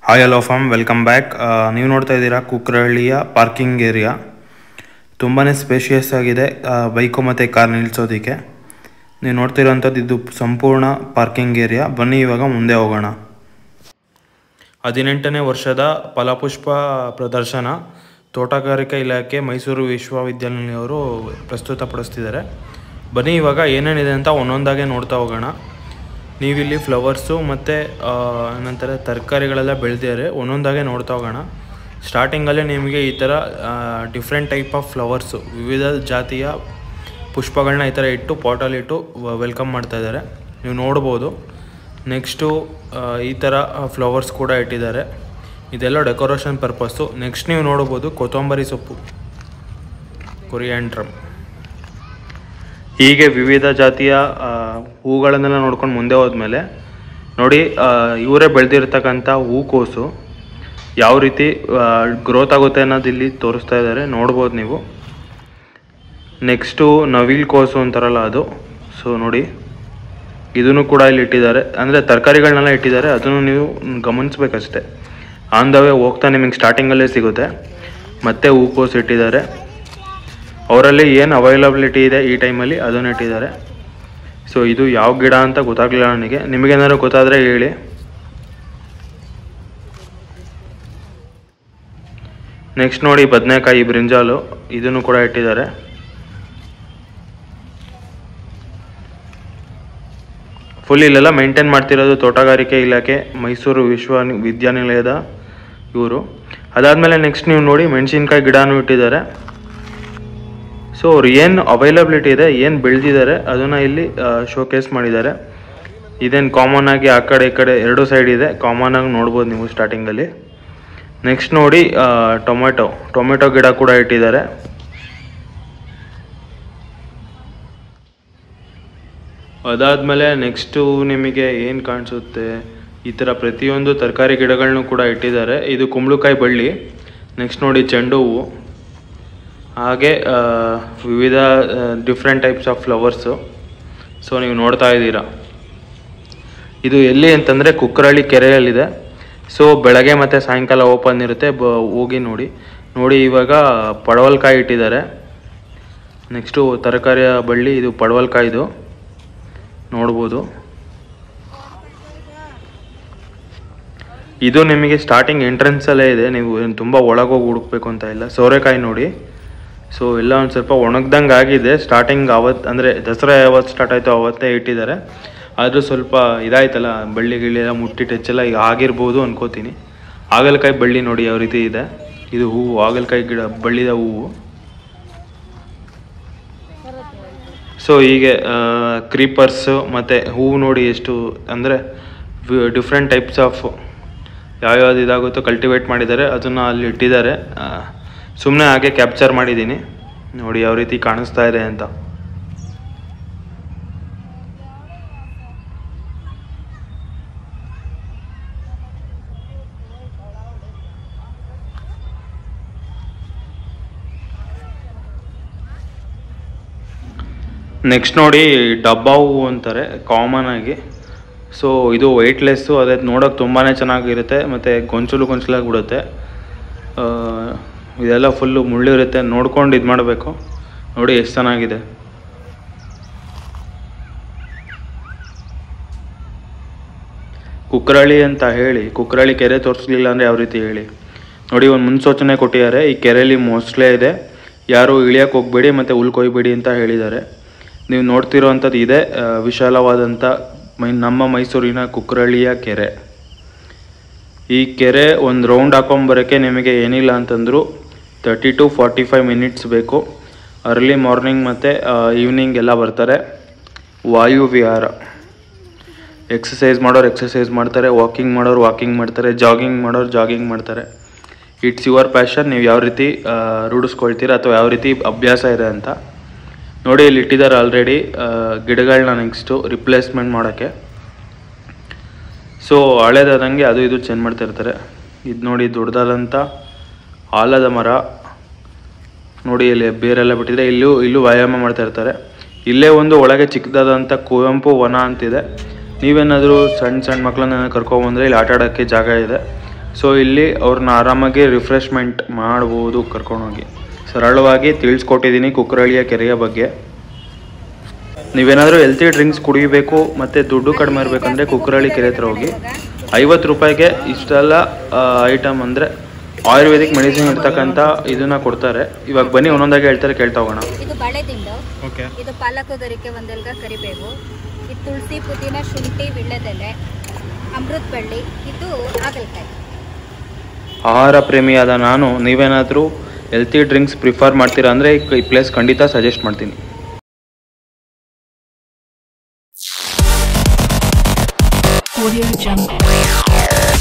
Hi hello fam welcome back ನೀವು ನೋಡ್ತಾ ಇದ್ದೀರಾ ಕುಕ್ರಹಳ್ಳಿಯ ಪಾರ್ಕಿಂಗ್ ಏರಿಯಾ ತುಂಬಾ ಸ್ಪೇಷಿಯಸ್ ಆಗಿದೆ ಬೈಕು ಮತ್ತು ಕಾರ್ ನಿಲ್ಲಿಸೋದಕ್ಕೆ ನೀವು ನೋಡ್ತಿರೋಂಥದ್ದು ಇದು ಸಂಪೂರ್ಣ ಪಾರ್ಕಿಂಗ್ ಏರಿಯಾ ಬನ್ನಿ ಇವಾಗ ಮುಂದೆ ಹೋಗೋಣ ಹದಿನೆಂಟನೇ ವರ್ಷದ ಫಲಪುಷ್ಪ ಪ್ರದರ್ಶನ ತೋಟಗಾರಿಕಾ ಇಲಾಖೆ ಮೈಸೂರು ವಿಶ್ವವಿದ್ಯಾನಿಲಯವರು ಪ್ರಸ್ತುತಪಡಿಸ್ತಿದ್ದಾರೆ ಬನ್ನಿ ಇವಾಗ ಏನೇನಿದೆ ಅಂತ ಒಂದೊಂದಾಗೆ ನೋಡ್ತಾ ಹೋಗೋಣ ನೀವಿಲ್ಲಿ ಫ್ಲವರ್ಸು ಮತ್ತು ಏನಂತಾರೆ ತರಕಾರಿಗಳೆಲ್ಲ ಬೆಳೆದಿದ್ದಾರೆ ಒಂದೊಂದಾಗೆ ನೋಡ್ತಾ ಹೋಗೋಣ ಸ್ಟಾರ್ಟಿಂಗಲ್ಲೇ ನಿಮಗೆ ಈ ಥರ ಡಿಫ್ರೆಂಟ್ ಟೈಪ್ ಆಫ್ ಫ್ಲವರ್ಸು ವಿವಿಧ ಜಾತಿಯ ಪುಷ್ಪಗಳನ್ನ ಈ ಥರ ಇಟ್ಟು ಪಾಟಲ್ಲಿ ಇಟ್ಟು ವೆಲ್ಕಮ್ ಮಾಡ್ತಾ ಇದ್ದಾರೆ ನೀವು ನೋಡ್ಬೋದು ನೆಕ್ಸ್ಟು ಈ ಥರ ಫ್ಲವರ್ಸ್ ಕೂಡ ಇಟ್ಟಿದ್ದಾರೆ ಇದೆಲ್ಲ ಡೆಕೋರೇಷನ್ ಪರ್ಪಸ್ಸು ನೆಕ್ಸ್ಟ್ ನೀವು ನೋಡ್ಬೋದು ಕೊತ್ತಂಬರಿ ಸೊಪ್ಪು ಕೊರಿಯಾಂಡ್ರಮ್ ಹೀಗೆ ವಿವಿಧ ಜಾತಿಯ ಆ, ಹೂಗಳನ್ನೆಲ್ಲ ನೋಡ್ಕೊಂಡು ಮುಂದೆ ಹೋದ್ಮೇಲೆ ನೋಡಿ ಆ, ಇವರೇ ಬೆಳೆದಿರ್ತಕ್ಕಂಥ ಹೂಕೋಸು ಯಾವ ರೀತಿ ಗ್ರೋತ್ ಆಗುತ್ತೆ ಅನ್ನೋದು ಇಲ್ಲಿ ತೋರಿಸ್ತಾ ಇದ್ದಾರೆ ನೋಡ್ಬೋದು ನೀವು ನೆಕ್ಸ್ಟು ನವಿಲ್ ಕೋಸು ಅಂತಾರಲ್ಲ ಅದು ಸೊ ನೋಡಿ ಇದನ್ನು ಕೂಡ ಇಲ್ಲಿ ಇಟ್ಟಿದ್ದಾರೆ ಅಂದರೆ ತರಕಾರಿಗಳನ್ನೆಲ್ಲ ಇಟ್ಟಿದ್ದಾರೆ ಅದನ್ನು ನೀವು ಗಮನಿಸ್ಬೇಕಷ್ಟೆ ಆನ್ ದ ವೇ ಹೋಗ್ತಾ ನಿಮಗೆ ಸ್ಟಾರ್ಟಿಂಗಲ್ಲೇ ಸಿಗುತ್ತೆ ಮತ್ತೆ ಹೂಕೋಸು ಇಟ್ಟಿದ್ದಾರೆ ಅವರಲ್ಲಿ ಏನು ಅವೈಲಬಿಲಿಟಿ ಇದೆ ಈ ಟೈಮಲ್ಲಿ ಅದನ್ನು ಇಟ್ಟಿದ್ದಾರೆ ಸೊ ಇದು ಯಾವ ಗಿಡ ಅಂತ ಗೊತ್ತಾಗಲಿಲ್ಲ ನನಗೆ ನಿಮಗೇನಾದ್ರು ಗೊತ್ತಾದರೆ ಹೇಳಿ ನೆಕ್ಸ್ಟ್ ನೋಡಿ ಬದನೆಕಾಯಿ ಬ್ರಿಂಜಾಲು ಇದನ್ನು ಕೂಡ ಇಟ್ಟಿದ್ದಾರೆ ಫುಲ್ ಇಲ್ಲೆಲ್ಲ ಮೇಂಟೈನ್ ಮಾಡ್ತಿರೋದು ತೋಟಗಾರಿಕೆ ಇಲಾಖೆ ಮೈಸೂರು ವಿಶ್ವ ವಿದ್ಯಾನಿಲಯದ ಇವರು ಅದಾದಮೇಲೆ ನೆಕ್ಸ್ಟ್ ನೀವು ನೋಡಿ ಮೆಣಸಿನ್ಕಾಯಿ ಗಿಡನೂ ಇಟ್ಟಿದ್ದಾರೆ ಸೊ ಅವ್ರು ಏನು ಅವೈಲಬಿಲಿಟಿ ಇದೆ ಏನು ಬೆಳೆದಿದ್ದಾರೆ ಅದನ್ನು ಇಲ್ಲಿ ಶೋಕೇಸ್ ಮಾಡಿದ್ದಾರೆ ಇದೇನು ಕಾಮನ್ ಆಗಿ ಆ ಕಡೆ ಈ ಕಡೆ ಎರಡು ಸೈಡ್ ಇದೆ ಕಾಮನ್ ಆಗಿ ನೋಡ್ಬೋದು ನೀವು ಸ್ಟಾರ್ಟಿಂಗಲ್ಲಿ ನೆಕ್ಸ್ಟ್ ನೋಡಿ ಟೊಮೆಟೊ ಟೊಮೆಟೊ ಗಿಡ ಕೂಡ ಇಟ್ಟಿದ್ದಾರೆ ಅದಾದಮೇಲೆ ನೆಕ್ಸ್ಟು ನಿಮಗೆ ಏನು ಕಾಣಿಸುತ್ತೆ ಈ ಥರ ಪ್ರತಿಯೊಂದು ತರಕಾರಿ ಗಿಡಗಳನ್ನೂ ಕೂಡ ಇಟ್ಟಿದ್ದಾರೆ ಇದು ಕುಂಬಳಕಾಯಿ ಬಳ್ಳಿ ನೆಕ್ಸ್ಟ್ ನೋಡಿ ಚೆಂಡು ಹೂವು ಹಾಗೆ ಆ, ವಿವಿಧ different types of flowers so ನೀವು ನೋಡ್ತಾ ಇದ್ದೀರಾ ಇದು ಎಲ್ಲಿ ಅಂತಂದರೆ ಕುಕ್ಕರಳ್ಳಿ ಕೆರೆಯಲ್ಲಿದೆ ಸೊ ಬೆಳಗ್ಗೆ ಮತ್ತು ಸಾಯಂಕಾಲ ಓಪನ್ ಇರುತ್ತೆ ಬ ಹೋಗಿ ನೋಡಿ ನೋಡಿ ಇವಾಗ ಪಡವಲ್ಕಾಯಿ ಇಟ್ಟಿದ್ದಾರೆ ನೆಕ್ಸ್ಟು ತರಕಾರಿಯ ಬಳ್ಳಿ ಇದು ಪಡವಲ್ಕಾಯಿದು ನೋಡ್ಬೋದು ಇದು ನಿಮಗೆ ಸ್ಟಾರ್ಟಿಂಗ್ ಎಂಟ್ರೆನ್ಸಲ್ಲೇ ಇದೆ ನೀವು ಏನು ತುಂಬ ಒಳಗೋಗಿ ಹುಡುಕ್ಬೇಕು ಅಂತ ಇಲ್ಲ ಸೋರೆಕಾಯಿ ನೋಡಿ ಸೊ ಎಲ್ಲ ಒಂದು ಸ್ವಲ್ಪ ಒಣಗ್ದಂಗೆ ಆಗಿದೆ ಸ್ಟಾರ್ಟಿಂಗ್ ಅವತ್ತು ಅಂದರೆ ದಸರಾ ಯಾವತ್ತು ಸ್ಟಾರ್ಟ್ ಆಯಿತು ಅವತ್ತೇ ಇಟ್ಟಿದ್ದಾರೆ ಆದರೂ ಸ್ವಲ್ಪ ಇದಾಯ್ತಲ್ಲ ಬಳ್ಳಿ ಗಿಳ್ಳಿ ಎಲ್ಲ ಮುಟ್ಟಿ ಟಚ್ ಎಲ್ಲ ಈಗ ಆಗಿರ್ಬೋದು ಅನ್ಕೋತೀನಿ ಹಾಗಲಕಾಯಿ ಬಳ್ಳಿ ನೋಡಿ ಯಾವ ರೀತಿ ಇದೆ ಇದು ಹೂವು ಹಾಗಲಕಾಯಿ ಗಿಡ ಬಳ್ಳಿದ ಹೂವು ಸೊ ಹೀಗೆ ಕ್ರೀಪರ್ಸು ಮತ್ತು ಹೂವು ನೋಡಿ ಎಷ್ಟು ಅಂದರೆ ಡಿಫ್ರೆಂಟ್ ಟೈಪ್ಸ್ ಆಫ್ ಯಾವ್ಯಾವ್ದು ಇದಾಗುತ್ತೋ ಕಲ್ಟಿವೇಟ್ ಮಾಡಿದ್ದಾರೆ ಅದನ್ನು ಅಲ್ಲಿ ಇಟ್ಟಿದ್ದಾರೆ ಸುಮ್ಮನೆ ಹಾಗೆ ಕ್ಯಾಪ್ಚರ್ ಮಾಡಿದ್ದೀನಿ ನೋಡಿ ಯಾವ ರೀತಿ ಕಾಣಿಸ್ತಾ ಇದೆ ಅಂತ ನೆಕ್ಸ್ಟ್ ನೋಡಿ ಡಬ್ಬಾ ಹೂವು ಅಂತಾರೆ ಕಾಮನ್ ಆಗಿ ಸೊ ಇದು ವೆಯ್ಟ್ಲೆಸ್ಸು ಅದೇ ನೋಡೋಕೆ ತುಂಬಾ ಚೆನ್ನಾಗಿರುತ್ತೆ ಮತ್ತು ಗೊಂಚಲು ಗೊಂಚಲಾಗಿ ಬಿಡುತ್ತೆ ಆ, ಇದೆಲ್ಲ ಫುಲ್ಲು ಮುಳ್ಳಿರುತ್ತೆ ನೋಡ್ಕೊಂಡು ಇದು ಮಾಡಬೇಕು ನೋಡಿ ಎಷ್ಟು ಚೆನ್ನಾಗಿದೆ ಕುಕ್ರಳ್ಳಿ ಅಂತ ಹೇಳಿ ಕುಕ್ರಳ್ಳಿ ಕೆರೆ ತೋರಿಸ್ಲಿಲ್ಲ ಅಂದರೆ ಯಾವ ರೀತಿ ಹೇಳಿ ನೋಡಿ ಒಂದು ಮುನ್ಸೂಚನೆ ಕೊಟ್ಟಿದ್ದಾರೆ ಈ ಕೆರೆಯಲ್ಲಿ ಮೊಸಳೆ ಇದೆ ಯಾರು ಇಳಿಯಕ್ಕೆ ಹೋಗಬೇಡಿ ಮತ್ತು ಹುಲ್ ಕೊಯ್ಬೇಡಿ ಅಂತ ಹೇಳಿದ್ದಾರೆ ನೀವು ನೋಡ್ತಿರೋವಂಥದ್ದು ಇದೆ ಆ, ವಿಶಾಲವಾದಂಥ ಮೈ ನಮ್ಮ ಮೈಸೂರಿನ ಕುಕ್ರಳ್ಳಿಯ ಕೆರೆ ಈ ಕೆರೆ ಒಂದು ರೌಂಡ್ ಹಾಕೊಂಬರೋಕ್ಕೆ ನಿಮಗೆ ಏನಿಲ್ಲ ಅಂತಂದರೂ thirty two forty five minutes ಬೇಕು ಅರ್ಲಿ ಮಾರ್ನಿಂಗ್ ಮತ್ತು ಈವ್ನಿಂಗ್ ಎಲ್ಲ ಬರ್ತಾರೆ ವಾಯು ವಿಹಾರ ಎಕ್ಸಸೈಸ್ ಮಾಡೋರು ಎಕ್ಸಸೈಸ್ ಮಾಡ್ತಾರೆ ವಾಕಿಂಗ್ ಮಾಡೋರು ವಾಕಿಂಗ್ ಮಾಡ್ತಾರೆ ಜಾಗಿಂಗ್ ಮಾಡೋರು ಜಾಗಿಂಗ್ ಮಾಡ್ತಾರೆ ಇಟ್ಸ್ ಯುವರ್ ಪ್ಯಾಷನ್ ನೀವು ಯಾವ ರೀತಿ ಆ, ರೂಢಿಸ್ಕೊಳ್ತೀರ ಅಥವಾ ಯಾವ ರೀತಿ ಅಭ್ಯಾಸ ಇದೆ ಅಂತ ನೋಡಿ ಇಲ್ಲಿ ಇಟ್ಟಿದ್ದಾರೆ ಆಲ್ರೆಡಿ ಗಿಡಗಳನ್ನ ನೆಕ್ಸ್ಟು ರಿಪ್ಲೇಸ್ಮೆಂಟ್ ಮಾಡೋಕ್ಕೆ ಸೊ ಹಳೇದಾದಂಗೆ ಅದು ಇದು ಚೇಂಜ್ ಮಾಡ್ತಾ ಇರ್ತಾರೆ ಇದು ನೋಡಿ ದೊಡ್ಡದಾದಂಥ ಆಲದ ಮರ ನೋಡಿ ಇಲ್ಲಿ ಬೇರೆಲ್ಲ ಬಿಟ್ಟಿದ್ರೆ ಇಲ್ಲೂ ಇಲ್ಲೂ ವ್ಯಾಯಾಮ ಮಾಡ್ತಾ ಇರ್ತಾರೆ ಇಲ್ಲೇ ಒಂದು ಒಳಗೆ ಚಿಕ್ಕದಾದಂಥ ಕುವೆಂಪು ವನ ಅಂತಿದೆ ನೀವೇನಾದರೂ ಸಣ್ಣ ಸಣ್ಣ ಮಕ್ಕಳನ್ನ ಕರ್ಕೊಂಬಂದ್ರೆ ಇಲ್ಲಿ ಆಟ ಆಡೋಕ್ಕೆ ಜಾಗ ಇದೆ ಸೊ ಇಲ್ಲಿ ಅವ್ರನ್ನ ಆರಾಮಾಗಿ ರಿಫ್ರೆಶ್ಮೆಂಟ್ ಮಾಡ್ಬೋದು ಕರ್ಕೊಂಡೋಗಿ ಸರಳವಾಗಿ ತಿಳಿಸ್ಕೊಟ್ಟಿದ್ದೀನಿ ಕುಕ್ಕರಳ್ಳಿಯ ಕೆರೆಯ ಬಗ್ಗೆ ನೀವೇನಾದರೂ ಹೆಲ್ತಿ ಡ್ರಿಂಕ್ಸ್ ಕುಡಿಬೇಕು ಮತ್ತು ದುಡ್ಡು ಕಡಿಮೆ ಇರಬೇಕಂದ್ರೆ ಕುಕ್ಕರಳ್ಳಿ ಕೆರೆ ಹತ್ರ ಹೋಗಿ ಐವತ್ತು ರೂಪಾಯಿಗೆ ಇಷ್ಟೆಲ್ಲ ಐಟಮ್ ಅಂದರೆ ಆಯುರ್ವೇದಿಕ್ ಮೆಡಿಸಿನ್ ಇರ್ತಕ್ಕಂಥ ಇದನ್ನ ಕೊಡ್ತಾರೆ ಇವಾಗ ಬನ್ನಿ ಒಂದೊಂದಾಗಿ ಹೇಳ್ತಾರೆ ಕೇಳ್ತಾ ಹೋಗೋಣ ಇದು ಬಾಳೆದಿಂಡು ಓಕೆ ಇದು ಪಾಲಕು ಗರಿಕೆ ಒಂದೆಲ್ಗ ಕರಿಬೇವು ಇದು ತುಳಸಿ ಪುದೀನ ಶುಂಠಿ ವಿಳ್ಳೆದೆಲೆ ಅಮೃತ ಬಳ್ಳಿ ಇದು ಹಾಗಲಕಾಯಿ ಆಹಾರ ಪ್ರೇಮಿಯಾದ ನಾನು ನೀವೇನಾದರೂ ಹೆಲ್ತಿ ಡ್ರಿಂಕ್ಸ್ ಪ್ರಿಫರ್ ಮಾಡ್ತೀರಾ ಅಂದರೆ ಈ ಪ್ಲೇಸ್ ಖಂಡಿತ ಸಜೆಸ್ಟ್ ಮಾಡ್ತೀನಿ Audio Jungle.